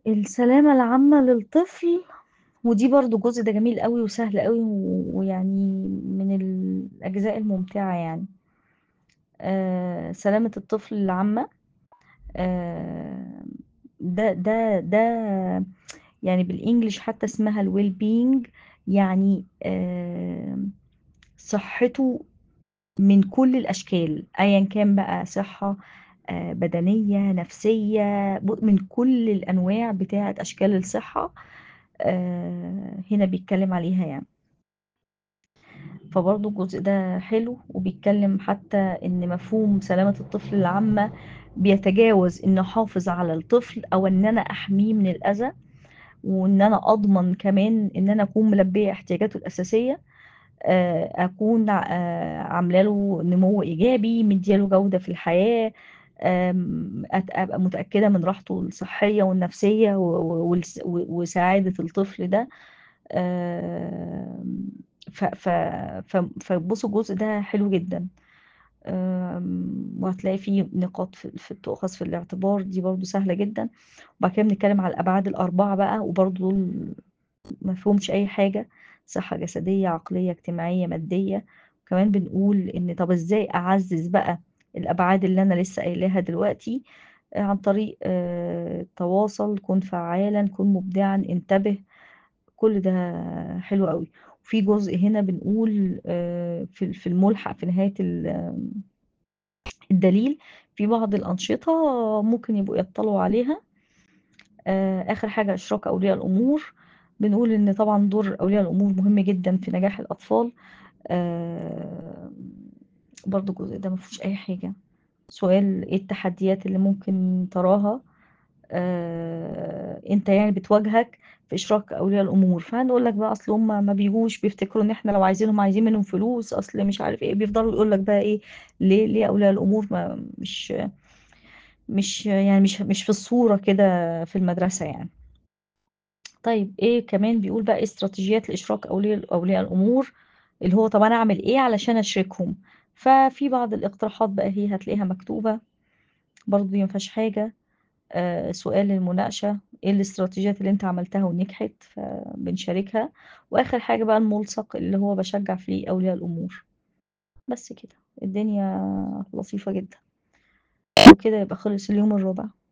السلامة العامة للطفل ودي برضه جزء ده جميل أوي وسهل أوي و ويعني من الأجزاء الممتعة يعني. آآ سلامة الطفل العامة آآ ده ده ده يعني بالEnglish حتى اسمها الwell being يعني آمم صحته من كل الأشكال، أيًا كان بقى صحة آآ بدنية، نفسية، ب من كل الأنواع بتاعة أشكال الصحة آآ هنا بيتكلم عليها يعني. فبرضه الجزء ده حلو، وبيتكلم حتى إن مفهوم سلامة الطفل العامة بيتجاوز إني أحافظ على الطفل أو إن أنا أحميه من الأذى، وإن أنا أضمن كمان إن أنا أكون ملبية احتياجاته الأساسية، آآ أكون آآ عاملة له نمو إيجابي، مدية له جودة في الحياة، آمم أت أبقى متأكدة من راحته الصحية والنفسية و و والس و وسعادة الطفل ده، آمم ف ف ف فبُصّوا الجزء ده حلو جدًا، آمم وهتلاقي فيه نقاط في في تؤخذ في الاعتبار دي برضه سهلة جدًا، وبعد كده بنتكلم على الأبعاد ال4 بقى وبرضه دول ما فيهمش أي حاجة، صحة جسدية، عقلية، اجتماعية، مادية، وكمان بنقول إن طب إزاي أعزّز بقى الأبعاد اللي أنا لسه قايلاها دلوقتي، عن طريق آآ تواصل، كُن فعّالًا، كُن مبدعًا، انتبه، كل ده حلو أوي. وفي جزء هنا بنقول آآ في ال في الملحق في نهاية ال الدليل، في بعض الأنشطة ممكن يبقوا يطّلعوا عليها آآ آخر حاجة إشراك أولياء الأمور، بنقول إن طبعًا دور أولياء الأمور مهم جدًا في نجاح الأطفال، آمم برضه الجزء ده ما فيهوش أي حاجة. سؤال إيه التحديات اللي ممكن تراها آآ أنت يعني بتواجهك في إشراك أولياء الأمور، فهنقول لك بقى أصل هُم ما بييجوش، بيفتكروا إن إحنا لو عايزينهم عايزين منهم فلوس، أصل مش عارف إيه، بيفضلوا يقولوا لك بقى إيه ليه ليه أولياء الأمور ما مش مش يعني مش مش في الصورة كده في المدرسة يعني. طيب إيه كمان بيقول بقى إيه استراتيجيات لإشراك أوليا أولياء الأمور، اللي هو طب أنا أعمل إيه علشان أشركهم؟ ففي بعض الاقتراحات بقى هي هتلاقيها مكتوبة، برضه دي ما فيهاش حاجة، آآ سؤال للمناقشة، إيه الاستراتيجيات اللي أنت عملتها ونجحت؟ فبنشاركها، وآخر حاجة بقى الملصق اللي هو باشجّع فيه أولياء الأمور. بس كده، الدنيا لطيفة جدًا. وكده يبقى خلص اليوم الرابع.